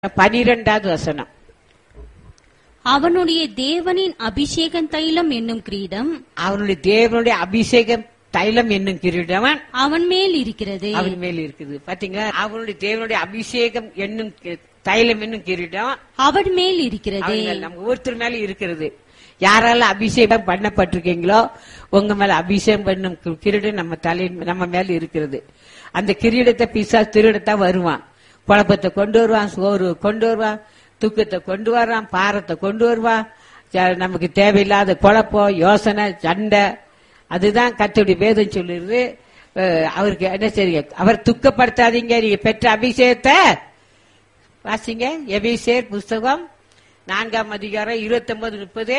பனிரெண்டாவது வசனம் அவனுடைய தேவனின் அபிஷேகம் தைலம் என்னும் கிரீடம் அவனுடைய தேவனுடைய அபிஷேகம் தைலம் என்னும் கிரீடம் அவன் மேல் இருக்கிறது அவன் மேல் இருக்குது பாத்தீங்களா அவனுடைய தேவனுடைய அபிஷேகம் என்னும் கி- தைலம் என்னும் கிரீடம் அவன் மேல் இருக்கிறது அவங்க நம்ம ஒருத்தர் மேல இருக்கிறது யாரால அபிஷேகம் பண்ணப்பட்டிருக்கீங்களோ உங்க மேல அபிஷேகம் பண்ணும் கி- கிரீடம் நம்ம தலை நம்ம மேல இருக்கிறது அந்த கிரீடத்தை பிசா திருடத்தா வருவான் குழப்பத்தை கொண்டு வருவான் சோறு கொண்டு வருவான் தூக்கத்தை கொண்டு வர்றான் பாரத்தை கொண்டு வருவான் ஜ- நமக்கு தேவையில்லாத குழப்பம் யோசனை சண்டை அதுதான் கத்துடைய வேதம் சொல்லுறது அஹ், அவருக்கு என்ன சரி அவர் துக்கப்படுத்தாதீங்க நீங்க பெற்ற அபிஷேகத்தை வாசிங்க எபிசேர் புஸ்தகம் நான்காம் அதிகாரம் இருபத்தி ஒன்பது முப்பது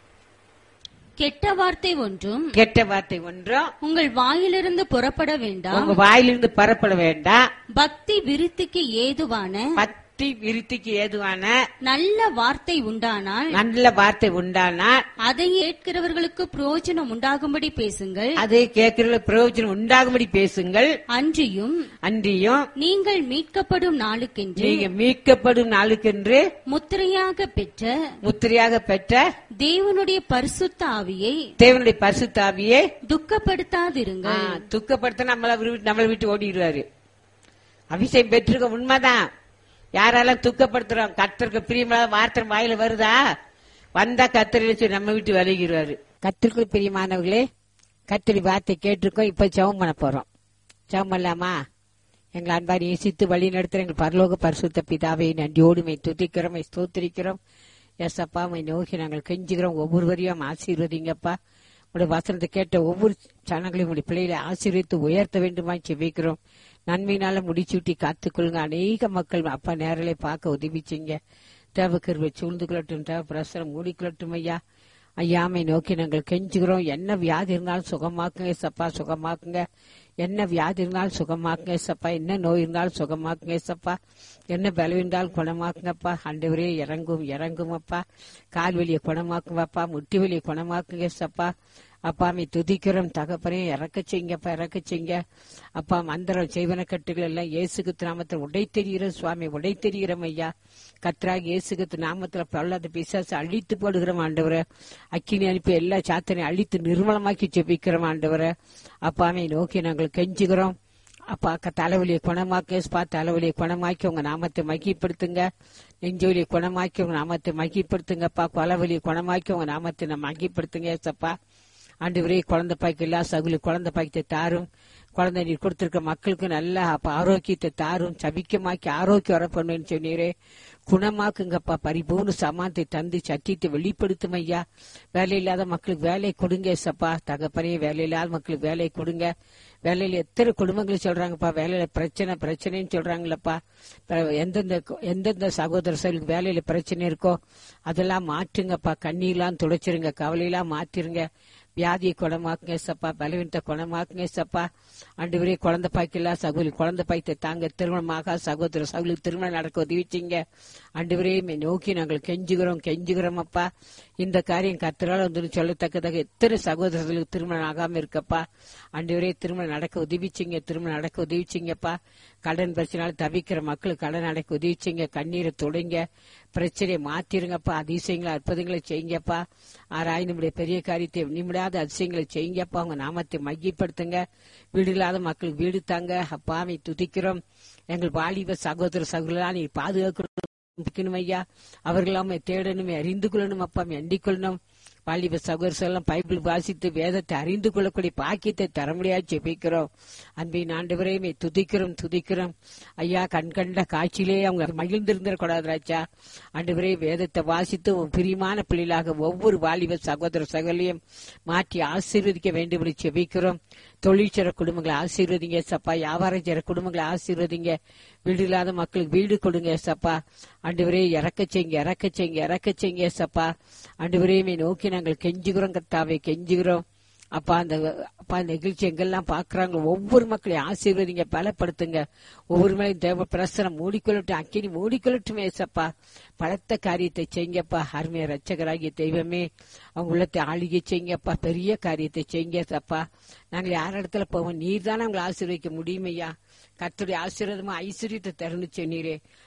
கெட்ட வார்த்தை ஒன்றும் கெட்ட வார்த்தை ஒன்றும் உங்கள் வாயிலிருந்து புறப்பட வேண்டாம் உங்க வாயிலிருந்து பரப்பட வேண்டாம் பக்தி விருத்திக்கு ஏதுவான பத்தி விருத்திக்கு ஏதுவான நல்ல வார்த்தை உண்டானால் நல்ல வார்த்தை உண்டானா அதை கேட்கிறவர்களுக்கு பிரயோஜனம் உண்டாகும்படி பேசுங்கள் அதை கேட்கிற பிரயோஜனம் உண்டாகும்படி பேசுங்கள் அன்றியும் அன்றியும் நீங்கள் மீட்கப்படும் நாளுக்கென்று நீங்க மீட்கப்படும் நாளுக்கென்று முத்திரையாக பெற்ற முத்திரையாக பெற்ற தேவனுடைய பரிசுத்த ஆவியை தேவனுடைய பரிசுத்தாவியே துக்கப்படுத்தாதிருங்கள் துக்கப்படுத்த நம்மள விட்டு- நம்மளை விட்டு ஓடிடுவாரு அபிஷேகம் பெற்றிருக்க உண்மைதான் யாரெல்லாம் துக்கப்படுத்துறோம் கத்தருக்கு பிரியமான வார்த்தை வாயில வருதா வந்தா கத்தரில் சொல்லி நம்ம விட்டு விலகிடுவாரு கத்திற்கு பிரியமானவர்களே கத்திரி வார்த்தை கேட்டிருக்கோம் இப்ப ஜெபம் பண்ண போறோம் ஜெபம் பண்ணலாமா எங்கள் அன்பாரி இயேசித்து வழி நடத்துற எங்கள் பரலோக பரிசுத்த பிதாவை நன்றியோடுமை துதிக்கிறோம் ஸ்தோத்திரிக்கிறோம் எஸ் அப்பா மை நோக்கி நாங்கள் கெஞ்சுகிறோம் ஒவ்வொருவரையும் ஆசீர்வதிங்கப்பா உடைய வசனத்தை கேட்ட ஒவ்வொரு சனங்களையும் உடைய பிள்ளைகளை ஆசீர்வித்து உயர்த்த வேண்டுமா செபிக்கிறோம் நன்மையினால முடிச்சூட்டி காத்துக்கொள்ளுங்க அநேக மக்கள் அப்பா நேரலை பார்க்க உதவிச்சிங்க தேவக்கருவை சூழ்ந்து கொள்ளட்டும் தேவ பிரசரம் மூடிக்கொள்ளட்டும் ஐயா ஐயாமை நோக்கி நாங்கள் கெஞ்சுகிறோம் என்ன வியாதி இருந்தாலும் சுகமாக்குங்க சப்பா சுகமாக்குங்க என்ன வியாதி இருந்தாலும் சுகமாக்குங்க சப்பா என்ன நோய் இருந்தாலும் சுகமாக்குங்க சப்பா என்ன பலம் இருந்தாலும் குணமாக்குங்கப்பா ஆண்டவரே இறங்கும் இறங்கும் அப்பா கால் வலியை குணமாக்குங்கப்பா முட்டி வலியை குணமாக்குங்க சப்பா அப்பா மீ துதிக்கிறோம் தகப்பனே இறக்க செய்யுங்கப்பா இறக்க செய்யுங்க அப்பா மந்திரம் செய்வன கட்டுகள் எல்லாம் இயேசுக்கு நாமத்தில் உடை தெரிகிற சுவாமி உடை தெரிகிறோம் ஐயா கத்ராக இயேசுக்கு நாமத்தில் பல்லாத பிசாசு அழித்து போடுகிறோம் ஆண்டவரை அக்கினி அனுப்பி எல்லா சாத்தனையும் அழித்து நிர்மலமாக்கி ஜெபிக்கிறோம் ஆண்டவரை அப்பாமை நோக்கி நாங்கள் கெஞ்சுகிறோம் அப்பா அக்கா தலைவலியை குணமாக்க ஸ்பா தலைவலியை குணமாக்கி உங்க நாமத்தை மகிப்படுத்துங்க நெஞ்சொலியை குணமாக்கி உங்க நாமத்தை மகிப்படுத்துங்கப்பா கொலவலியை குணமாக்கி உங்க நாமத்தை நம்ம மகிப்படுத்துங்க ஏசப்பா ஆண்டவரே குழந்தை பாய்க்கு எல்லா சகுலி குழந்தை பாய்க்கத்தை தாரும் குழந்தை நீர் கொடுத்திருக்க மக்களுக்கு நல்ல அப்ப ஆரோக்கியத்தை தாரும் சபிக்கமாக்கி ஆரோக்கியம் வர பண்ணுன்னு சொன்னீரே குணமாக்குங்கப்பா பரிபூர்ண சமானத்தை தந்து சத்தியத்தை வெளிப்படுத்தும் ஐயா வேலை இல்லாத மக்களுக்கு வேலை கொடுங்க சப்பா தகப்பனே வேலை இல்லாத மக்களுக்கு வேலை கொடுங்க வேலையில எத்தனை குடும்பங்கள் சொல்றாங்கப்பா வேலையில பிரச்சனை பிரச்சனைன்னு சொல்றாங்களப்பா ப- எந்தெந்த எந்தெந்த சகோதர சகோதரிகளுக்கு வேலையில பிரச்சனை இருக்கோ அதெல்லாம் மாற்றுங்கப்பா கண்ணீர்லாம் துடைச்சிருங்க கவலையெல்லாம் மாத்திருங்க வியாதியை குணமாக்குங்க சப்பா பலவீனத்தை குணமாக்குங்க சப்பா ஆண்டு வரை குழந்தை பாய்க்கல சகோதரி குழந்தை பாய்த்தை தாங்க திருமணமாக சகோதர சகோதரி திருமணம் நடக்க உதவிச்சிங்க ஆண்டு வரை நோக்கி நாங்கள் கெஞ்சுகிறோம் கெஞ்சுகிறோம் அப்பா இந்த காரியம் கத்திரால வந்து சொல்லத்தக்கதாக எத்தனை சகோதரர்களுக்கு திருமணம் ஆகாம இருக்கப்பா ஆண்டு வரை திருமணம் நடக்க உதவிச்சிங்க திருமணம் நடக்க உதவிச்சிங்கப்பா கடன் பிரச்சனால தவிக்கிற மக்களுக்கு கடன் நடக்க உதவிச்சிங்க கண்ணீரை தொடங்க பிரச்சனையை மாத்திருங்கப்பா அதிசயங்களை அற்புதங்களை செய்யுங்கப்பா ஆராய் நம்முடைய பெரிய காரியத்தை நிமிடாத அதிசயங்களை செய்யுங்கப்பா உங்க நாமத்தை மையப்படுத்துங்க வீடு இல்லாத மக்களுக்கு வீடு தாங்க அப்பாவை துதிக்கிறோம் எங்கள் வாலிப சகோதர சகோதரா நீ பாதுகாக்கணும் ஐயா அவர்களாம தேடணுமே அறிந்து கொள்ளணும் அப்பா எண்ணிக் கொள்ளணும் வாலிப சகோதரர் எல்லாம் பைபிள் வாசித்து வேதத்தை அறிந்து கொள்ளக்கூடிய பாக்கியத்தை தர முடியாது ஜெபிக்கிறோம் அன்பின் ஆண்டவரையுமே துதிக்கிறோம் துதிக்கிறோம் ஐயா கண் கண்ட காட்சியிலே அவங்க மகிழ்ந்திருந்திடக்கூடாது ராஜா ஆண்டவரே வேதத்தை வாசித்து உன் பிரியமான பிள்ளைகளாக ஒவ்வொரு வாலிப சகோதர சகோதரியும் மாற்றி ஆசீர்வதிக்க வேண்டும் என்று ஜெபிக்கிறோம் தொழிற்சர குடும்பங்களை ஆசீர்வதிங்க சப்பா வியாபாரம் செய்யற குடும்பங்களை ஆசீர்வதிங்க வீடு இல்லாத மக்களுக்கு வீடு கொடுங்க சப்பா ஆண்டவரே இறக்க செய்யுங்க இறக்க செய்யுங்க இறக்க செய்யுங்க சப்பா ஆண்டவரே நோக்கி நாங்கள் கெஞ்சுகிறோம் கர்த்தாவே கெஞ்சுகிறோம் அப்பா அந்த அப்பா இந்த நிகழ்ச்சி எங்கெல்லாம் பாக்குறாங்க ஒவ்வொரு மக்களையும் ஆசீர்வதிங்க பலப்படுத்துங்க ஒவ்வொரு மேலையும் தேவ பிரசனம் மூடிக்கொள்ளட்டும் அக்கினி மூடிக்கொள்ளட்டும் ஏசப்பா பலத்த காரியத்தை செய்யுங்கப்பா அருமைய ரட்சகராகிய தெய்வமே அவங்க உள்ளத்தை ஆளுகை செய்யுங்கப்பா பெரிய காரியத்தை செய்யுங்க சப்பா நாங்கள் யார் இடத்துல போவோம் நீர் தானே அவங்களை ஆசீர்வதிக்க முடியுமையா கர்த்தருடைய ஆசீர்வாதமா ஐஸ்வர்யத்தை தரணும் சொன்னீரே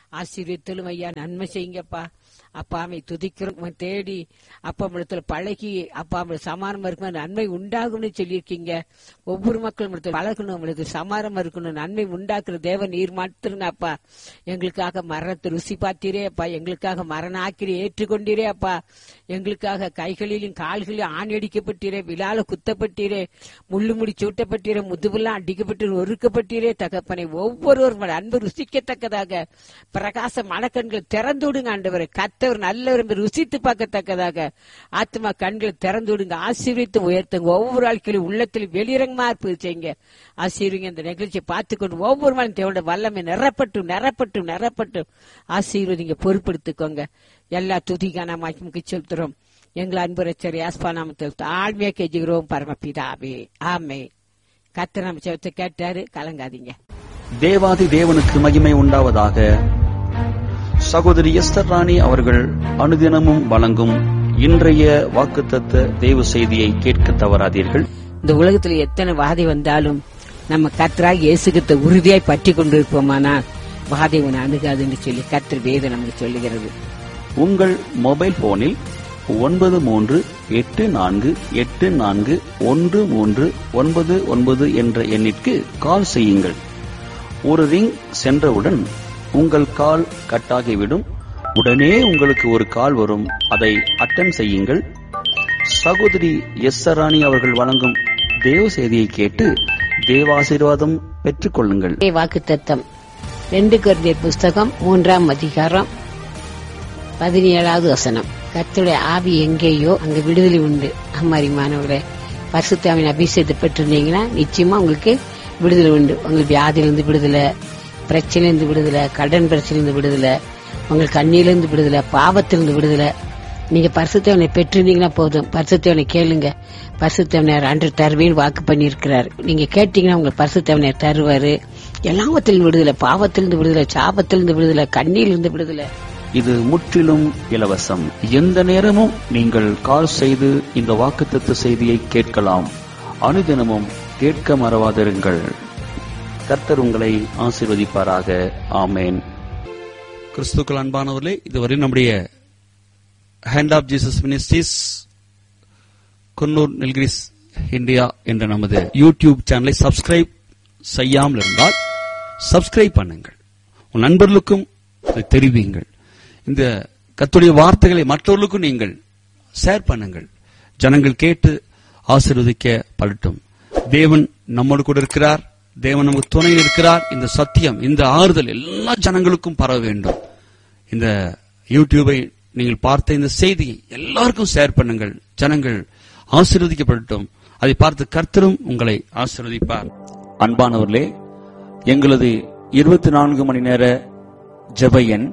ஆசீர்வத்திலும் ஐயா நன்மை செய்யுங்கப்பா அப்பா அமை துதிக்கிறோம் உம்மை தேடி அப்பா இடத்துல பழகி அப்பா அவங்களுக்கு சமானம் இருக்கணும் நன்மை உண்டாகும்னு சொல்லியிருக்கீங்க ஒவ்வொரு மக்களும் இடத்துல பழகணும் அவங்களுக்கு சமாரம் இருக்கணும் நன்மை உண்டாக்குற தேவன் நீர் மாத்துருங்க அப்பா எங்களுக்காக மரணத்தை ருசி பார்த்தீரே அப்பா எங்களுக்காக மரண ஆக்கிரி ஏற்றுக்கொண்டீரே அப்பா எங்களுக்காக கைகளிலும் கால்களிலும் ஆணி அடிக்கப்பட்டீரே விழால குத்தப்பட்டீரே முள்ளு முடி சூட்டப்பட்டீரே முதுவெல்லாம் அடிக்கப்பட்டு ஒருக்கப்பட்டீரே தகப்பனை ஒவ்வொருவரும் அன்பு ருசிக்கத்தக்கதாக பிரகாச மனக்கண்கள் திறந்து விடுங்க ஆண்டவரை கத்தவர் நல்லவர் என்று ருசித்து பார்க்கத்தக்கதாக ஆத்மா கண்களை திறந்து விடுங்க ஆசீர்வித்து உயர்த்துங்க ஒவ்வொரு வாழ்க்கையிலும் உள்ளத்தில் வெளிரங்கமா இருப்பது செய்யுங்க ஆசீர்வங்க இந்த நிகழ்ச்சியை பார்த்துக்கொண்டு ஒவ்வொரு மணி தேவையோட வல்லமை நிறப்பட்டும் நிறப்பட்டும் நிறப்பட்டும் ஆசீர்வதிங்க பொறுப்படுத்திக்கோங்க எல்லா துதிக்கான மாய்க்கு செலுத்துறோம் எங்கள் அன்பு ரச்சரி ஆஸ்பா நாமத்தில் ஆழ்மையா கெஞ்சுகிறோம் பரமபிதாவே ஆமே கத்த நம்ம செவத்தை கேட்டாரு கலங்காதீங்க தேவாதி தேவனுக்கு மகிமை உண்டாவதாக சகோதரி எஸ்தர் ராணி அவர்கள் அனுதினமும் வழங்கும் இன்றைய வாக்குத்தத்த தேவ செய்தியை கேட்க தவறாதீர்கள் இந்த உலகத்துல எத்தனை வாதை வந்தாலும் நம்ம கத்தராக இயேசுகிட்ட உறுதியாய் பற்றி கொண்டிருப்போமானால் வாதை உன்னை அணுகாதுன்னு சொல்லி கத்தர் வேதம் நமக்கு சொல்லுகிறது உங்கள் மொபைல் போனில் ஒன்பது மூன்று எட்டு நான்கு எட்டு நான்கு ஒன்று மூன்று ஒன்பது ஒன்பது என்ற எண்ணிற்கு கால் செய்யுங்கள் ஒரு ரிங் சென்றவுடன் உங்கள் கால் கட்டாகிவிடும் உடனே உங்களுக்கு ஒரு கால் வரும் அதை அட்டன் செய்யுங்கள் சகோதரி எஸ் ராணி அவர்கள் வழங்கும் தேவ செய்தியை கேட்டு தேவாசீர்வாதம் பெற்றுக் கொள்ளுங்கள் வாக்கு தத்தம் ரெண்டு குருந்தியர் புஸ்தகம் மூன்றாம் அதிகாரம் பதினேழாவது வசனம் கர்த்தருடைய ஆவி எங்கேயோ அங்க விடுதலை உண்டு அம்மாரிமானவர்களே பரிசுத்தாவின் அபிஷேகத்தை பெற்றிருந்தீங்கன்னா நிச்சயமா உங்களுக்கு விடுதலை உண்டு உங்களுக்கு வியாதியிலிருந்து விடுதலை பிரச்சனையிலிருந்து விடுதலை கடன் பிரச்சனையிலிருந்து விடுதலை உங்களுக்கு கண்ணியிலிருந்து விடுதலை பாவத்திலிருந்து விடுதலை நீங்க பரிசுத்தவனை பெற்றிருந்தீங்கன்னா போதும் பரிசுத்தவனை கேளுங்க பரிசுத்தவனர் அன்று தருவேன்னு வாக்கு பண்ணியிருக்கிறார் நீங்க கேட்டீங்கன்னா உங்களுக்கு பரிசுத்தவனர் தருவாரு எல்லாவத்திலிருந்து விடுதலை பாவத்திலிருந்து விடுதலை சாபத்திலிருந்து விடுதலை கண்ணியிலிருந்து விடுதலை இது முற்றிலும் இலவசம் எந்த நேரமும் நீங்கள் கால் செய்து இந்த வாக்குத்தத்த செய்தியை கேட்கலாம் அனுதினமும் கேட்க மறவாதிருங்கள் கர்த்தர் உங்களை ஆசீர்வதிப்பாராக ஆமேன் கிறிஸ்துக்கள் அன்பானவர்களே இதுவரை நம்முடைய hand of Jesus ministries Coonoor Nilgiris India என்ற நமது யூடியூப் சேனலை சப்ஸ்கிரைப் செய்யாமல் இருந்தால் சப்ஸ்கிரைப் பண்ணுங்கள் உன் நண்பர்களுக்கும் இதை தெரிவியுங்கள் இந்த கத்துடைய வார்த்தைகளை மற்றவர்களுக்கும் நீங்கள் ஷேர் பண்ணுங்கள் ஜனங்கள் கேட்டு ஆசீர்வதிக்க படட்டும் தேவன் நம்மோடு கூட இருக்கிறார் தேவன் நமக்கு துணை இருக்கிறார் இந்த சத்தியம் இந்த ஆறுதல் எல்லா ஜனங்களுக்கும் பரவ வேண்டும் இந்த யூடியூபை நீங்கள் பார்த்த இந்த செய்தியை எல்லாருக்கும் ஷேர் பண்ணுங்கள் ஜனங்கள் ஆசீர்வதிக்கப்படட்டும் அதை பார்த்து கர்த்தரும் உங்களை ஆசீர்வதிப்பார் அன்பானவர்களே எங்களது இருபத்தி நான்கு மணி நேர ஜெப எண்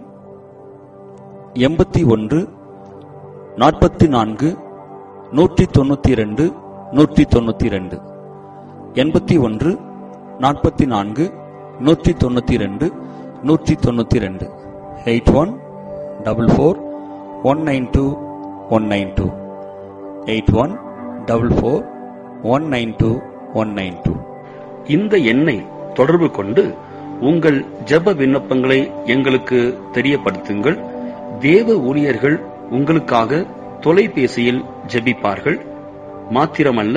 எண்பத்தி ஒன்று நாற்பத்தி நான்கு நூற்றி தொண்ணூத்தி இரண்டு நூற்றி தொண்ணூத்தி இரண்டு எண்பத்தி ஒன்று நாற்பத்தி நான்கு நூற்றி தொண்ணூத்தி இரண்டு நூற்றி தொண்ணூத்தி இரண்டு eight one double four one nine two one nine two eight one double four one nine two one nine two இந்த எண்ணை தொடர்பு கொண்டு உங்கள் ஜெப விண்ணப்பங்களை எங்களுக்கு தெரியப்படுத்துங்கள் தேவ ஊழியர்கள் உங்களுக்காக தொலைபேசியில் ஜெபிப்பார்கள் மாத்திரமல்ல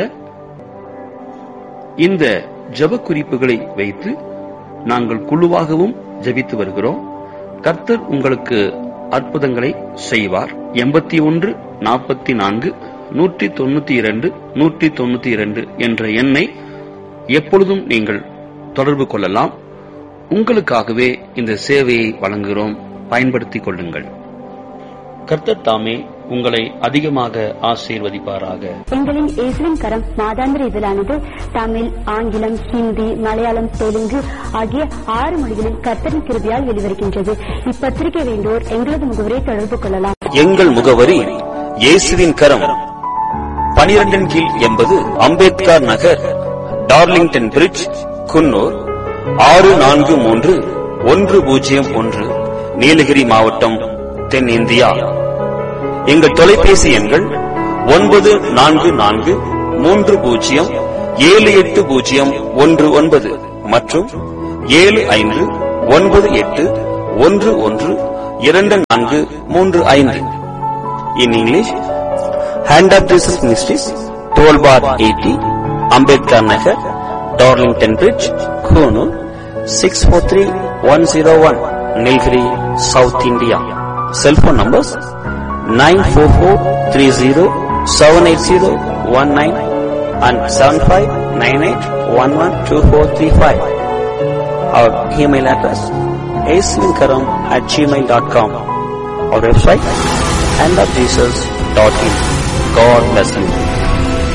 இந்த ஜெப குறிப்புகளை வைத்து நாங்கள் குழுவாகவும் ஜெபித்து வருகிறோம் கர்த்தர் உங்களுக்கு அற்புதங்களை செய்வார் எண்பத்தி ஒன்று நாற்பத்தி நான்கு நூற்றி தொண்ணூத்தி இரண்டு நூற்றி தொண்ணூத்தி இரண்டு என்ற எண்ணை எப்பொழுதும் நீங்கள் தொடர்பு கொள்ளலாம் உங்களுக்காகவே இந்த சேவையை வழங்குகிறோம் பயன்படுத்திக் கொள்ளுங்கள் கர்த்தர் தாமே உங்களை அதிகமாக ஆசீர்வதிப்பாராக எங்களின் இயேசுவின் கரம் மாதாந்திர இதழானது தமிழ் ஆங்கிலம் ஹிந்தி மலையாளம் தெலுங்கு ஆகிய ஆறு மொழிகளில் கர்த்தரின் கிருபியால் வெளிவருகின்றது இப்பத்திரிகை வேண்டோர் எங்களது முகவரை தொடர்பு கொள்ளலாம் எங்கள் முகவரி இயேசுவின் கரம் பனிரெண்டின் கீழ் எண்பது அம்பேத்கர் நகர் டார்லிங்டன் பிரிட்ஜ் குன்னூர் ஆறு நான்கு மூன்று ஒன்று பூஜ்ஜியம் ஒன்று நீலகிரி மாவட்டம் தென் இந்தியா எங்கள் தொலைபேசி எண்கள் ஒன்பது நான்கு நான்கு மூன்று பூஜ்ஜியம் ஏழு எட்டு பூஜ்ஜியம் ஒன்று ஒன்பது மற்றும் ஏழு ஐந்து ஒன்பது எட்டு ஒன்று ஒன்று இரண்டு நான்கு மூன்று ஐந்து in English hand of Jesus ministries twelve bar eighty Ambedkar Nagar Darlington bridge Coonoor six four three one zero one Nilgiri south India cellphone numbers nine four four three zero seven eight zero one nine and seven five nine eight one one two four three five our email address asvinkaram at gmail.com our website handofjesus.in. God bless you.